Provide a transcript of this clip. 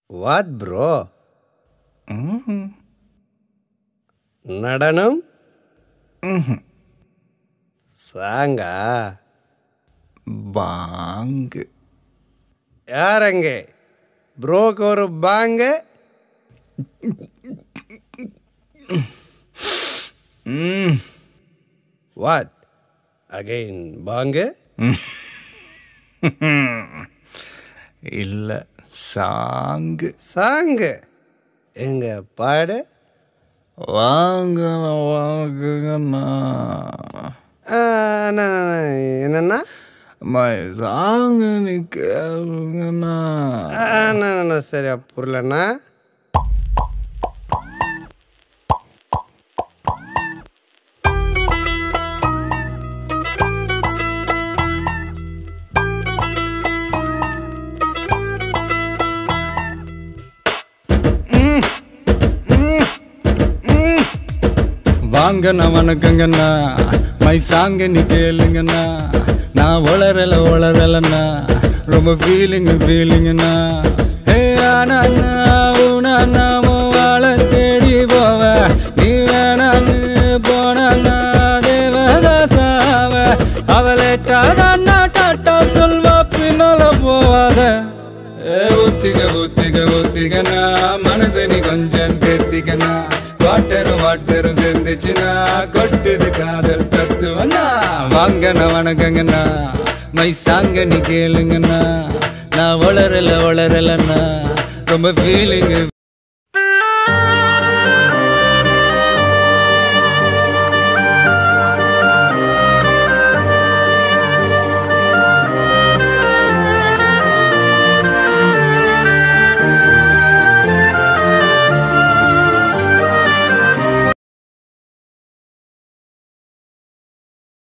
what bro நடனம் சாங்கா பாங்கு யாரங்க ப்ரோக்கு ஒரு பாங்கு வாட் அகைன் பாங்கு இல்லை சாங்கு சாங்கு எங்க பாடு வாங்க வாங்குங்கண்ணா ஆ, அண்ணா, அண்ணா, என்னண்ணா மை சாங்கு நீ கேளுங்கண்ணா ஆ, அண்ணா, அண்ணா, சரியா புரியலண்ணா வாங்கண்ணா வணக்கங்கண்ணா மை சாங்க நீ கேளுங்கண்ணா நான் வளரல வளரலண்ணா ரொம்ப ஃபீலிங் ஃபீலிங்கண்ணா ஹே ஆனா உனா நாம வாழ தேடி போவ நீ வேணான்னு போனா தேவதாசாவ அவளை டாடா டாட்டா சொல்வா பின்னால போவாத ஏ ஊத்திக ஊத்திக ஊத்திகனா மனசை நீ கொஞ்சம் தேத்திக்கனா வாட்டரும் வாட்டரும் சேர்ந்துச்சுனா கொட்டுது காதல் தத்துவனா வாங்கண்ணா வணக்கங்கண்ணா மை சாங்க நீ கேளுங்கண்ணா நான் வளரல வளரலண்ணா ரொம்ப ஃபீலிங்